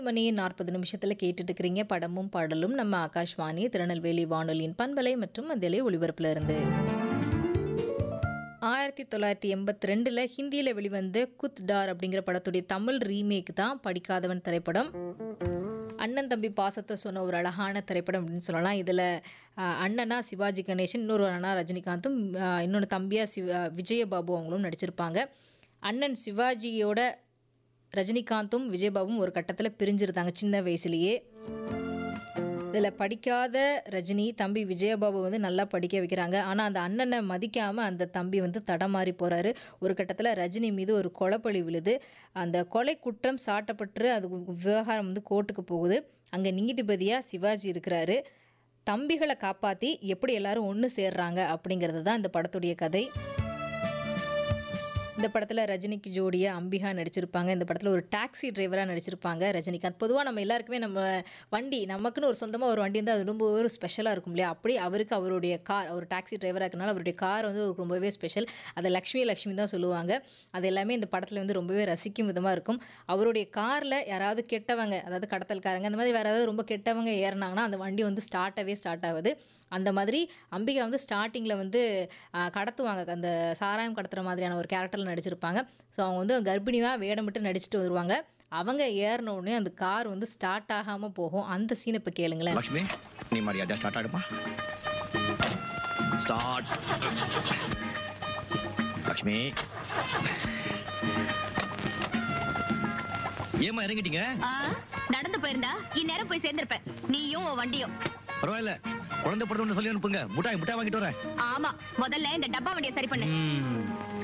மணி நாற்பது நிமிஷத்தில் கேட்டுட்டு இருக்கிறீங்க படமும் பாடலும் நம்ம ஆகாஷ்வாணி திருநெல்வேலி வானொலியின் பண்பலை மற்றும் அதிலே ஒளிபரப்புல இருந்து ஆயிரத்தி தொள்ளாயிரத்தி எண்பத்தி ரெண்டில் ஹிந்தியில் வெளிவந்த குத் டார் அப்படிங்கிற படத்துடைய தமிழ் ரீமேக் தான் படிக்காதவன் திரைப்படம் அண்ணன் தம்பி பாசத்தை சொன்ன ஒரு அழகான திரைப்படம் அப்படின்னு சொல்லலாம் இதில் அண்ணனா சிவாஜி கணேசன் இன்னொரு அண்ணா ரஜினிகாந்தும் அஹ், இன்னொன்று தம்பியா சிவ விஜயபாபு அவங்களும் நடிச்சிருப்பாங்க அண்ணன் சிவாஜியோட ரஜினிகாந்தும் விஜயபாபும் ஒரு கட்டத்தில் பிரிஞ்சிருந்தாங்க சின்ன வயசுலேயே இதில் படிக்காத ரஜினி தம்பி விஜயபாபு வந்து நல்லா படிக்க வைக்கிறாங்க ஆனால் அந்த அண்ணனை மதிக்காமல் அந்த தம்பி வந்து தடமாறி போகிறாரு ஒரு கட்டத்தில் ரஜினி மீது ஒரு கொலைப்பழி விழுது அந்த கொலை குற்றம் சாட்டப்பட்டு அது விவகாரம் வந்து கோர்ட்டுக்கு போகுது அங்கே நீதிபதியாக சிவாஜி இருக்கிறாரு தம்பிகளை காப்பாற்றி எப்படி எல்லாரும் ஒன்று சேர்றாங்க அப்படிங்கிறது தான் இந்த படத்துடைய கதை இந்த படத்தில் ரஜினிக்கு ஜோடியாக அம்பிகா நடிச்சிருப்பாங்க இந்த படத்தில் ஒரு டாக்ஸி டிரைவராக நடிச்சிருப்பாங்க ரஜினிகாந்த் பொதுவாக நம்ம எல்லாருக்குமே நம்ம வண்டி நமக்குன்னு ஒரு சொந்தமாக ஒரு வண்டி இருந்தால் அது ரொம்ப ஒரு ஸ்பெஷலாக இருக்கும் இல்லையா அப்படி அவருக்கு அவருடைய கார் அவர் டாக்ஸி டிரைவராக இருக்கனால அவருடைய கார் வந்து அவருக்கு ரொம்பவே ஸ்பெஷல் அதை லக்ஷ்மி லக்ஷ்மி தான் சொல்லுவாங்க அது எல்லாமே இந்த படத்தில் வந்து ரொம்பவே ரசிக்கும் விதமாக இருக்கும் அவருடைய காரில் யாராவது கெட்டவங்க அதாவது கடத்தல்காரங்க அந்த மாதிரி வேறு ஏதாவது ரொம்ப கெட்டவங்க ஏறினாங்கன்னா அந்த வண்டி வந்து ஸ்டார்ட்டாகவே ஸ்டார்ட் ஆகுது அந்த மாதிரி அம்பிகா வந்து ஸ்டார்டிங்கில் வந்து ஆ, கடத்துவாங்க அந்த சாராயம் கடத்துகிற மாதிரியான ஒரு கேரக்டரில் நடிச்சிருப்பாங்க ஸோ அவங்க வந்து கர்ப்பிணியாக வேடமிட்டு நடிச்சிட்டு வருவாங்க அவங்க ஏறின உடனே அந்த கார் வந்து ஸ்டார்ட் ஆகாமல் போகும் அந்த சீனை இப்போ கேளுங்களேன் லக்ஷ்மி நீ மரியாதை ஸ்டார்ட் ஆடுமா ஸ்டார்ட் லக்ஷ்மி ஏமா இறங்கிட்டீங்க ஆ, நடந்து போயிருந்தா இந்நேரம் போய் சேர்ந்திருப்பேன் நீயும் உன் வண்டியும் பரவாயில்ல குழந்தை பிறந்தோன்னு சொல்லி அனுப்புங்க முட்டாய் முட்டாய் வாங்கிட்டு வரேன் ஆமா முதல்ல இந்த டப்பா வண்டியை சரி பண்ணு ம்.